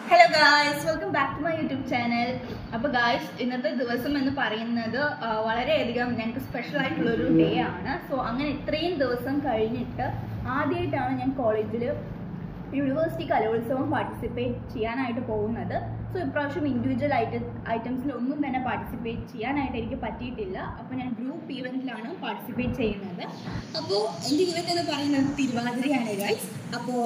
Hello guys welcome back to my YouTube channel അപ്പോൾ guys ഇന്നത്തെ ദിവസം എന്ന് പറയുന്നത് ആ, വളരെയധികം ഞങ്ങൾക്ക് സ്പെഷ്യൽ ആയിട്ടുള്ളൊരു ഡേ ആണ് സോ അങ്ങനെ ഇത്രയും ദിവസം കഴിഞ്ഞിട്ട് ആദ്യമായിട്ടാണ് ഞാൻ കോളേജിൽ യൂണിവേഴ്സിറ്റി കലോത്സവം പാർട്ടിസിപ്പേറ്റ് ചെയ്യാനായിട്ട് പോകുന്നത് സോ ഇപ്രാവശ്യം ഇൻഡിവിജ്വൽ ഐറ്റ ഐറ്റംസിലൊന്നും തന്നെ പാർട്ടിസിപ്പേറ്റ് ചെയ്യാനായിട്ട് എനിക്ക് പറ്റിയിട്ടില്ല അപ്പോൾ ഞാൻ ഗ്രൂപ്പ് ഈവൻറ്റിലാണ് പാർട്ടിസിപ്പേറ്റ് ചെയ്യുന്നത് അപ്പോൾ എൻ്റെ ഇവൻ്റ് എന്ന് പറയുന്നത് തിരുവാതിരയാണ് ഗൈസ് അപ്പോൾ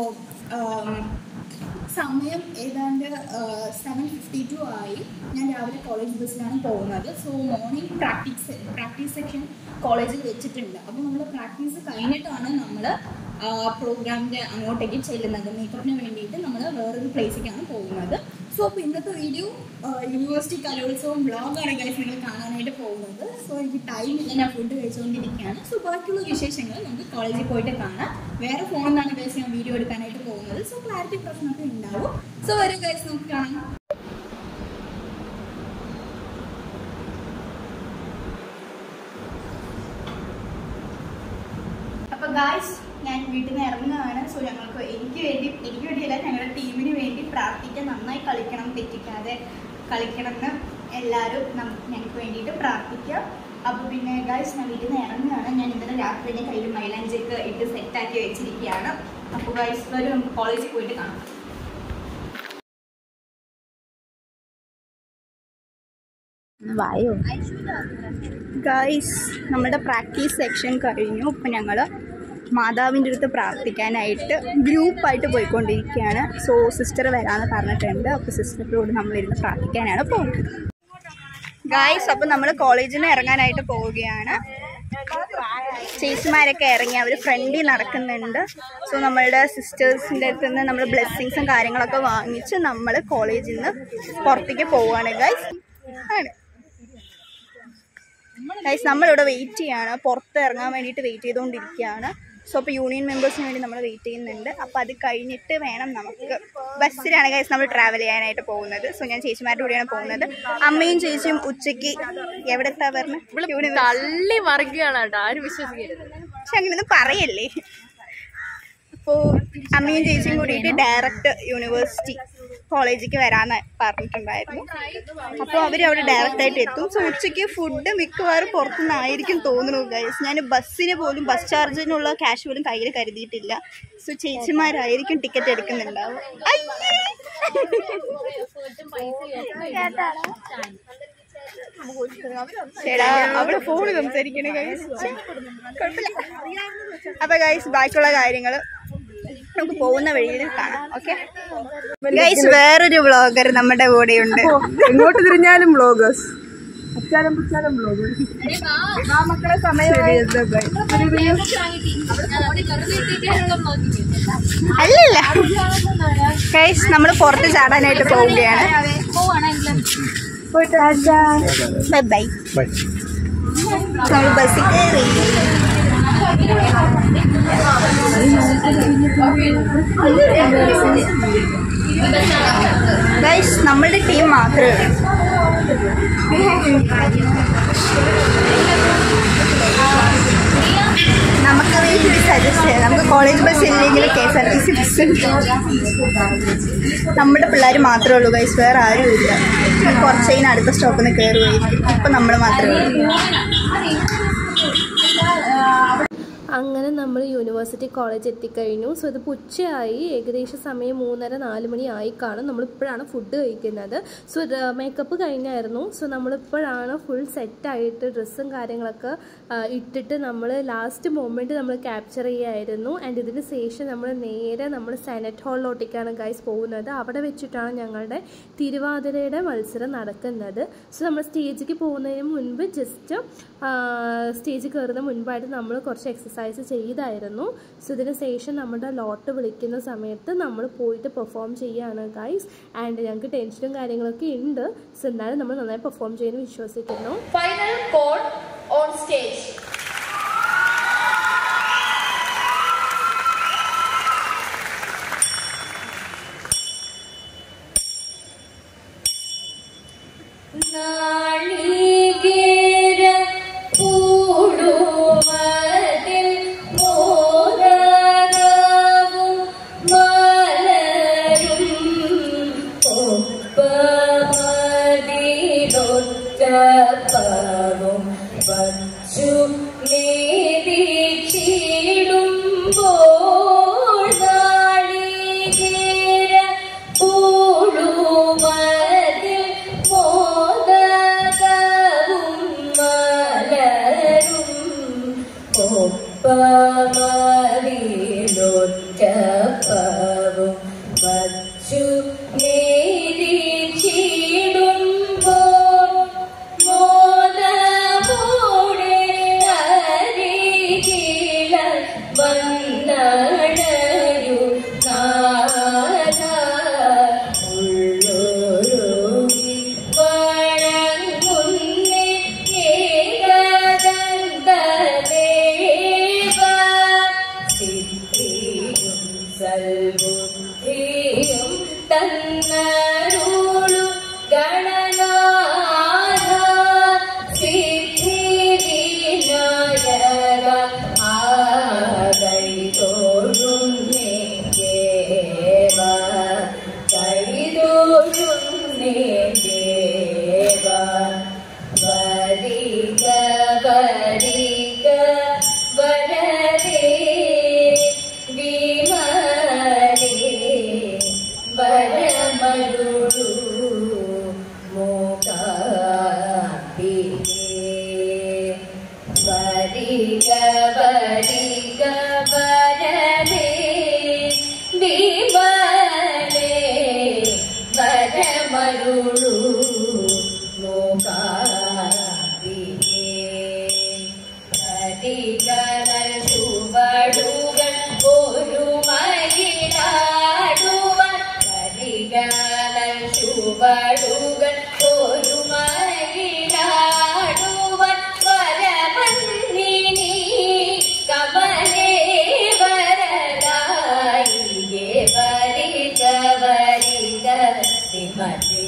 സമയം ഏതാണ്ട് സെവൻ ഫിഫ്റ്റി ടു ആയി ഞാൻ രാവിലെ കോളേജ് ബസ്സിലാണ് പോകുന്നത് so morning practice practice section കോളേജിൽ വെച്ചിട്ടുണ്ട് അപ്പോൾ നമ്മൾ പ്രാക്ടീസ് കഴിഞ്ഞിട്ടാണ് നമ്മൾ പ്രോഗ്രാമിൻ്റെ അങ്ങോട്ടേക്ക് ചെല്ലുന്നത് മേക്കപ്പിന് വേണ്ടിയിട്ട് നമ്മൾ വേറൊരു പ്ലേസിലേക്കാണ് പോകുന്നത് സോ അപ്പോൾ ഇന്നത്തെ വീഡിയോ യൂണിവേഴ്സിറ്റി കലോത്സവം ബ്ലോഗാണ് ഗൈസ് നിങ്ങൾ കാണാനായിട്ട് പോകുന്നത് സോ എനിക്ക് ടൈം ഇല്ല ഞാൻ ഫുഡ് കഴിച്ചുകൊണ്ടിരിക്കുകയാണ് സോ ബാക്കിയുള്ള വിശേഷങ്ങൾ നമുക്ക് കോളേജിൽ പോയിട്ട് കാണാം വേറെ ഫോണിൽ നിന്നാണ് ഗൈസ് ഞാൻ വീഡിയോ എടുക്കാനായിട്ട് പോകുന്നത് സോ ക്ലാരിറ്റി പ്രശ്നമൊക്കെ ഉണ്ടാവും സോ വരും ഗൈസ് നമുക്ക് കാണാം അപ്പൊ ഗായ്സ് ഞാൻ വീട്ടിൽ നിന്ന് ഇറങ്ങുകയാണ് സോ ഞങ്ങൾക്ക് എനിക്ക് വേണ്ടി എനിക്ക് വേണ്ടിയല്ല ഞങ്ങളുടെ ടീമിന് വേണ്ടി പ്രാർത്ഥിക്കാൻ നന്നായി കളിക്കണം തെറ്റിക്കാതെ കളിക്കണം എന്ന് എല്ലാവരും നം- ഞങ്ങൾക്ക് വേണ്ടിയിട്ട് പ്രാർത്ഥിക്കാം അപ്പോൾ പിന്നെ ഗായ്സ് ഞാൻ വീട്ടിൽ നിന്ന് ഇറങ്ങുകയാണ് ഞാൻ ഇന്നലെ രാത്രി എൻ്റെ കയ്യിൽ മൈലാഞ്ചൊക്കെ ഇട്ട് സെറ്റാക്കി വെച്ചിരിക്കുകയാണ് അപ്പോൾ ഗായ്സ് വരും നമുക്ക് കോളേജിൽ പോയിട്ട് കാണാം വായോ ഗായ്സ് നമ്മുടെ പ്രാക്ടീസ് സെക്ഷൻ കഴിഞ്ഞു ഇപ്പം ഞങ്ങൾ മാതാവിൻ്റെ അടുത്ത് പ്രാർത്ഥിക്കാനായിട്ട് ഗ്രൂപ്പായിട്ട് പോയിക്കൊണ്ടിരിക്കുകയാണ് സോ സിസ്റ്റർ വരാമെന്ന് പറഞ്ഞിട്ടുണ്ട് അപ്പോൾ സിസ്റ്ററിനോട് നമ്മളിരുന്ന് പ്രാർത്ഥിക്കാനാണ് പോകുന്നത് ഗായ്സ് അപ്പോൾ നമ്മൾ കോളേജിൽ നിന്ന് ഇറങ്ങാനായിട്ട് പോവുകയാണ് ചേച്ചിമാരൊക്കെ ഇറങ്ങി അവർ ഫ്രണ്ടിൽ നടക്കുന്നുണ്ട് സോ നമ്മളുടെ സിസ്റ്റേഴ്സിൻ്റെ അടുത്ത് നിന്ന് നമ്മൾ ബ്ലെസ്സിങ്സും കാര്യങ്ങളൊക്കെ വാങ്ങിച്ച് നമ്മൾ കോളേജിൽ നിന്ന് പുറത്തേക്ക് പോവുകയാണ് ഗൈസ് ആണ് ഗൈസ് നമ്മളിവിടെ വെയിറ്റ് ചെയ്യാണ് പുറത്ത് ഇറങ്ങാൻ വേണ്ടിയിട്ട് വെയിറ്റ് ചെയ്തുകൊണ്ടിരിക്കുകയാണ് സോ അപ്പോൾ യൂണിയൻ മെമ്പേഴ്സിന് വേണ്ടി നമ്മൾ വെയിറ്റ് ചെയ്യുന്നുണ്ട് അപ്പോൾ അത് കഴിഞ്ഞിട്ട് വേണം നമുക്ക് ബസ്സിലാണ് ഗൈസ് നമ്മൾ ട്രാവൽ ചെയ്യാനായിട്ട് പോകുന്നത് സോ ഞാൻ ചേച്ചിമാരുടെ കൂടെയാണ് പോകുന്നത് അമ്മയും ചേച്ചിയും ഉച്ചയ്ക്ക് എവിടെ എത്താ പറഞ്ഞത് യൂണിയൻ തള്ളി മറിക്കുകയാണ് കേട്ടോ ആരും വിശ്വസിക്കരുത് പക്ഷെ അങ്ങനെയൊന്നും പറയല്ലേ അപ്പോൾ അമ്മയും ചേച്ചിയും കൂടിയിട്ട് ഡയറക്റ്റ് യൂണിവേഴ്സിറ്റി കോളേജിലേക്ക് വരാന്ന് പറഞ്ഞിട്ടുണ്ടായിരുന്നു അപ്പോൾ അവർ അവിടെ ഡയറക്റ്റ് ആയിട്ട് എത്തും സോ ഉച്ചയ്ക്ക് ഫുഡ് മിക്കവാറും പുറത്തുനിന്നായിരിക്കും തോന്നുന്നു ഗൈസ് ഞാൻ ബസ്സിന് പോലും ബസ് ചാർജിനുള്ള ക്യാഷ് പോലും കയ്യിൽ കരുതിയിട്ടില്ല സോ ചേച്ചിമാരായിരിക്കും ടിക്കറ്റ് എടുക്കുന്നുണ്ടാവും അയ്യേ! ചേടാ അവിടെ ഫോണ് സംസാരിക്കണേ ഗൈസ് കുഴപ്പമില്ല അപ്പൊ ഗൈസ് ബാക്കിയുള്ള കാര്യങ്ങൾ നമുക്ക് പോകുന്ന വഴിയിൽ കാണാം ഓക്കെ ഗൈസ് വേറൊരു വ്ളോഗർ നമ്മുടെ കൂടെയുണ്ട് എങ്ങോട്ട് തിരിഞ്ഞാലും ബ്ലോഗേഴ്സ് അച്ചാലും പുച്ചാലും ബ്ലോഗേഴ്സ് മക്കളെ സമയം അല്ലല്ല ഗൈസ് നമ്മൾ പുറത്ത് ചാടാനായിട്ട് പോവുകയാണ് ബൈ ബൈ നമ്മൾ ബസ്സിൽ കയറി ഗൈസ് നമ്മളുടെ ടീം മാത്രമേ ഉള്ളൂ നമുക്ക് വേണ്ടി സജസ്റ്റ് ചെയ്യാം നമുക്ക് കോളേജ് ബസ് ഇല്ലെങ്കിൽ K S R T C bus ഉണ്ട് നമ്മുടെ പിള്ളേർ മാത്രമേ ഉള്ളൂ ഗൈസ് വേറെ ആരും ഇല്ല കുറച്ച് കഴിഞ്ഞ് അടുത്ത സ്റ്റോപ്പിൽ നിന്ന് കയറുമായിരിക്കും ഇപ്പം നമ്മൾ മാത്രമേ ഉള്ളൂ അങ്ങനെ നമ്മൾ യൂണിവേഴ്സിറ്റി കോളേജ് എത്തിക്കഴിഞ്ഞു സോ ഇതിപ്പോൾ ഉച്ചയായി ഏകദേശം സമയം മൂന്നര നാല് മണി ആയി കാണും നമ്മളിപ്പോഴാണ് ഫുഡ് കഴിക്കുന്നത് സോ മേക്കപ്പ് കഴിഞ്ഞായിരുന്നു സോ നമ്മളിപ്പോഴാണ് ഫുൾ സെറ്റായിട്ട് ഡ്രസ്സും കാര്യങ്ങളൊക്കെ ആ, ഇട്ടിട്ട് നമ്മൾ ലാസ്റ്റ് മൊമെൻറ്റ് നമ്മൾ ക്യാപ്ചർ ചെയ്യായിരുന്നു ആൻഡ് ഇതിന് ശേഷം നമ്മൾ നേരെ നമ്മൾ സെനറ്റ് ഹാളിലോട്ടേക്കാണ് ഗൈസ് പോകുന്നത് അവിടെ വെച്ചിട്ടാണ് ഞങ്ങളുടെ തിരുവാതിരയുടെ മത്സരം നടക്കുന്നത് സോ നമ്മൾ സ്റ്റേജിലേക്ക് പോകുന്നതിന് മുൻപ് ജസ്റ്റ് സ്റ്റേജിൽ കയറുന്ന മുൻപായിട്ട് നമ്മൾ കുറച്ച് എക്സസൈസ് ചെയ്തായിരുന്നു സോ ഇതിന് ശേഷം നമ്മുടെ ലോട്ട് വിളിക്കുന്ന സമയത്ത് നമ്മൾ പോയിട്ട് പെർഫോം ചെയ്യുകയാണ് ഗൈസ് ആൻഡ് ഞങ്ങൾക്ക് ടെൻഷനും കാര്യങ്ങളൊക്കെ ഉണ്ട് സോ എന്നാലും നമ്മൾ നന്നായി പെർഫോം ചെയ്യുമെന്ന് വിശ്വസിക്കുന്നു Final chord on stage. നാളികേര പൂടുവതിൽ മോദകവും മലരും ഓ വരമരുളു ഗണനാഥ സിദ്ധി വിനായക ആകൈ തോഴുന്നേ ദേവ കൈതോഴുന്നേ ദേവ വരിക വരിക വരദേ വിമലേ വരമരുളു മൂകാംബികേ വരിക വരിക വരദേ വിമലേ വരമരുളു മൂകാംബികേ നദികൾ ചുവടുകൾ ഒരു മയിലാടുവൻ നദികൾ ചുവടുകൾ ഒരു മയിലാടുവൻ വരമന്നിനി കമലേ വരലായികേ വരിക വരിക വിമലേ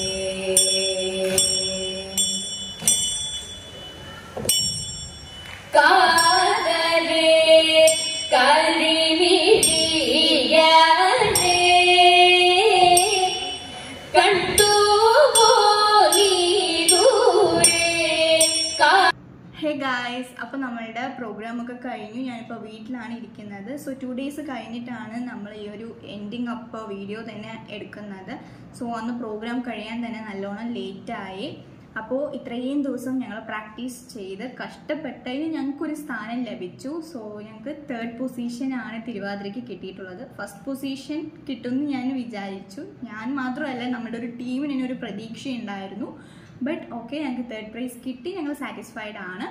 കാതരേ കരിമിഴിയാനേ കണ്ടുപോയി ദൂരെ കാ ഹേ ഗായ്സ് അപ്പോൾ നമ്മളുടെ പ്രോഗ്രാം ഒക്കെ കഴിഞ്ഞു ഞാനിപ്പോൾ വീട്ടിലാണ് ഇരിക്കുന്നത് സോ ടു ഡേയ്സ് കഴിഞ്ഞിട്ടാണ് നമ്മൾ ഈ ഒരു എൻഡിങ് അപ്പ് വീഡിയോ തന്നെ എടുക്കുന്നത് സോ അന്ന് പ്രോഗ്രാം കഴിയാൻ തന്നെ നല്ലോണം ലേറ്റായി അപ്പോൾ ഇത്രയും ദിവസം ഞങ്ങൾ പ്രാക്ടീസ് ചെയ്ത് കഷ്ടപ്പെട്ടതിന് ഞങ്ങൾക്കൊരു സ്ഥാനം ലഭിച്ചു സോ ഞങ്ങൾക്ക് തേർഡ് പൊസിഷനാണ് തിരുവാതിരയ്ക്ക് കിട്ടിയിട്ടുള്ളത് ഫസ്റ്റ് പൊസിഷൻ കിട്ടുമെന്ന് ഞാൻ വിചാരിച്ചു ഞാൻ മാത്രമല്ല നമ്മുടെ ഒരു ടീമിന് ഒരു പ്രതീക്ഷയുണ്ടായിരുന്നു ബട്ട് ഓക്കെ ഞങ്ങൾക്ക് തേർഡ് പ്രൈസ് കിട്ടി ഞങ്ങൾ സാറ്റിസ്ഫൈഡ് ആണ്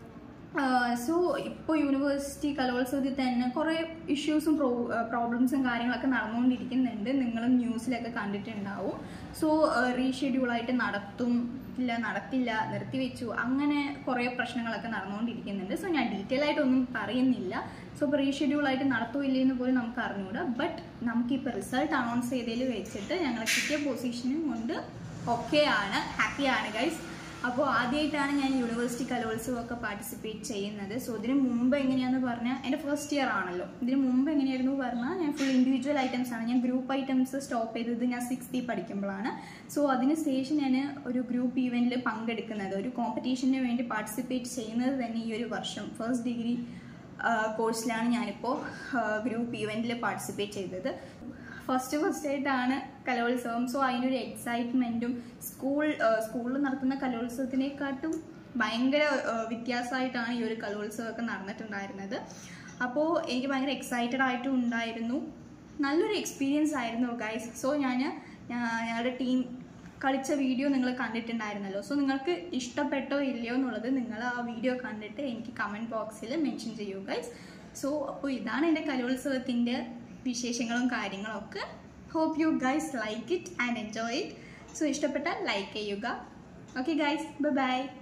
സോ ഇപ്പോൾ യൂണിവേഴ്സിറ്റി കലോത്സവത്തിൽ തന്നെ കുറേ ഇഷ്യൂസും പ്രോ പ്രോബ്ലംസും കാര്യങ്ങളൊക്കെ നടന്നുകൊണ്ടിരിക്കുന്നുണ്ട് നിങ്ങളും ന്യൂസിലൊക്കെ കണ്ടിട്ടുണ്ടാവും സോ റീഷെഡ്യൂളായിട്ട് നടത്തും ഇല്ല നടത്തില്ല നിർത്തിവെച്ചു അങ്ങനെ കുറേ പ്രശ്നങ്ങളൊക്കെ നടന്നുകൊണ്ടിരിക്കുന്നുണ്ട് സോ ഞാൻ ഡീറ്റെയിൽ ആയിട്ടൊന്നും പറയുന്നില്ല സോ ഇപ്പോൾ റീഷെഡ്യൂളായിട്ട് നടത്തോ ഇല്ലെന്ന് പോലും നമുക്ക് അറിഞ്ഞുകൂടാ ബട്ട് നമുക്കിപ്പോൾ റിസൾട്ട് അനൗൺസ് ചെയ്തതിൽ വെച്ചിട്ട് ഞങ്ങൾ കിട്ടിയ പൊസിഷനും കൊണ്ട് ഓക്കെ ആണ് ഹാപ്പിയാണ് ഗൈസ് അപ്പോൾ ആദ്യമായിട്ടാണ് ഞാൻ യൂണിവേഴ്സിറ്റി കലോത്സവമൊക്കെ പാർട്ടിസിപ്പേറ്റ് ചെയ്യുന്നത് സോ ഇതിന് മുമ്പ് എങ്ങനെയാന്ന് പറഞ്ഞാൽ എൻ്റെ ഫസ്റ്റ് ഇയർ ആണല്ലോ ഇതിന് മുമ്പ് എങ്ങനെയായിരുന്നു പറഞ്ഞാൽ ഞാൻ ഫുൾ ഇൻഡിവിജ്വൽ ഐറ്റംസ് ആണ് ഞാൻ ഗ്രൂപ്പ് ഐറ്റംസ് സ്റ്റോപ്പ് ചെയ്തത് ഞാൻ സിക്സ്ത്തിൽ പഠിക്കുമ്പോഴാണ് സോ അതിന് ശേഷം ഞാൻ ഒരു ഗ്രൂപ്പ് ഈവൻറ്റിൽ പങ്കെടുക്കുന്നത് ഒരു കോമ്പറ്റീഷന് വേണ്ടി പാർട്ടിസിപ്പേറ്റ് ചെയ്യുന്നത് തന്നെ ഈ ഒരു വർഷം ഫസ്റ്റ് ഡിഗ്രി കോഴ്സിലാണ് ഞാനിപ്പോൾ ഗ്രൂപ്പ് ഈവൻറ്റിൽ പാർട്ടിസിപ്പേറ്റ് ചെയ്തത് ഫസ്റ്റ് ഫസ്റ്റ് ആയിട്ടാണ് കലോത്സവം സോ അതിൻ്റെ ഒരു എക്സൈറ്റ്മെൻറ്റും സ്കൂൾ സ്കൂളിൽ നടത്തുന്ന കലോത്സവത്തിനെക്കാട്ടും ഭയങ്കര വ്യത്യാസമായിട്ടാണ് ഈ ഒരു കലോത്സവമൊക്കെ നടന്നിട്ടുണ്ടായിരുന്നത് അപ്പോൾ എനിക്ക് ഭയങ്കര എക്സൈറ്റഡ് ആയിട്ടും ഉണ്ടായിരുന്നു നല്ലൊരു എക്സ്പീരിയൻസ് ആയിരുന്നു ഗൈസ് സോ ഞാൻ ഞങ്ങളുടെ ടീം കളിച്ച വീഡിയോ നിങ്ങൾ കണ്ടിട്ടുണ്ടായിരുന്നല്ലോ സോ നിങ്ങൾക്ക് ഇഷ്ടപ്പെട്ടോ ഇല്ലയോ എന്നുള്ളത് നിങ്ങൾ ആ വീഡിയോ കണ്ടിട്ട് എനിക്ക് കമൻറ്റ് ബോക്സിൽ മെൻഷൻ ചെയ്യൂ ഗൈസ് സോ അപ്പോൾ ഇതാണ് എൻ്റെ കലോത്സവത്തിൻ്റെ വിശേഷങ്ങളും കാര്യങ്ങളും ഒക്കെ hope you guys like it and enjoy it so ഇഷ്ടപ്പെട്ടാൽ ലൈക്ക് ചെയ്യുക ഓക്കെ ഗൈസ് ബൈ